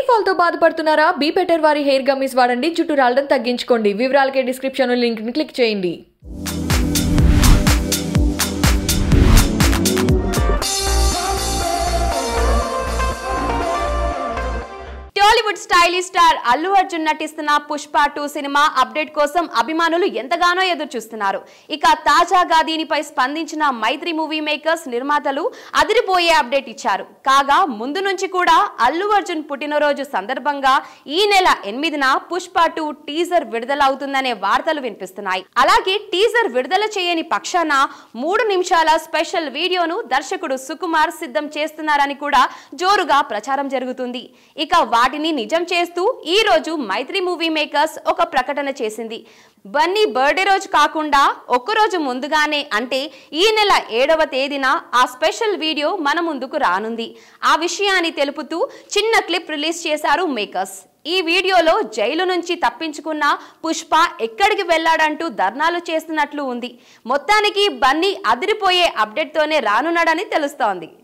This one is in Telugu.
హెయిర్ ఫాల్ తో బాధపడుతున్నారా బీ బెటర్ వారి హెయిర్ గమ్మీస్ వాడండి జుట్టు రాలడం తగ్గించుకోండి వివరాలకే డిస్క్రిప్షన్ లింక్ ని క్లిక్ చేయండి Tollywood stylish star Allu Arjun నటిస్తున్న పుష్ప టూ సినిమా అప్డేట్ కోసం అభిమానులు ఎంతగానో ఎదురు చూస్తున్నారు ఇక తాజాగా దీనిపై స్పందించిన మైత్రి మూవీ మేకర్స్ నిర్మాతలు అదిరిపోయే అప్డేట్ ఇచ్చారు కాగా ముందు నుంచి కూడా అల్లు అర్జున్ పుట్టినరోజు సందర్భంగా ఈ నెల ఎనిమిదిన పుష్ప టూ టీజర్ విడుదలవుతుందనే వార్తలు వినిపిస్తున్నాయి అలాగే టీజర్ విడుదల చేయని పక్షాన మూడు నిమిషాల స్పెషల్ వీడియోను దర్శకుడు సుకుమార్ సిద్ధం చేస్తున్నారని కూడా జోరుగా ప్రచారం జరుగుతుంది ఇక వాటిని నిజం చేస్తూ ఈ రోజు మైత్రి మూవీ మేకర్స్ ఒక ప్రకటన చేసింది బన్నీ బర్త్డే రోజు కాకుండా ఒక్కరోజు ముందుగానే అంటే ఈ నెల ఏడవ తేదీన ఆ స్పెషల్ వీడియో మన ముందుకు రానుంది ఆ విషయాన్ని తెలుపుతూ చిన్న క్లిప్ రిలీజ్ చేశారు మేకర్స్ ఈ వీడియోలో జైలు నుంచి తప్పించుకున్న పుష్ప ఎక్కడికి వెళ్ళాడంటూ ధర్నాలు చేస్తున్నట్లు ఉంది మొత్తానికి బన్నీ అదిరిపోయే అప్డేట్తోనే రానున్నాడని తెలుస్తోంది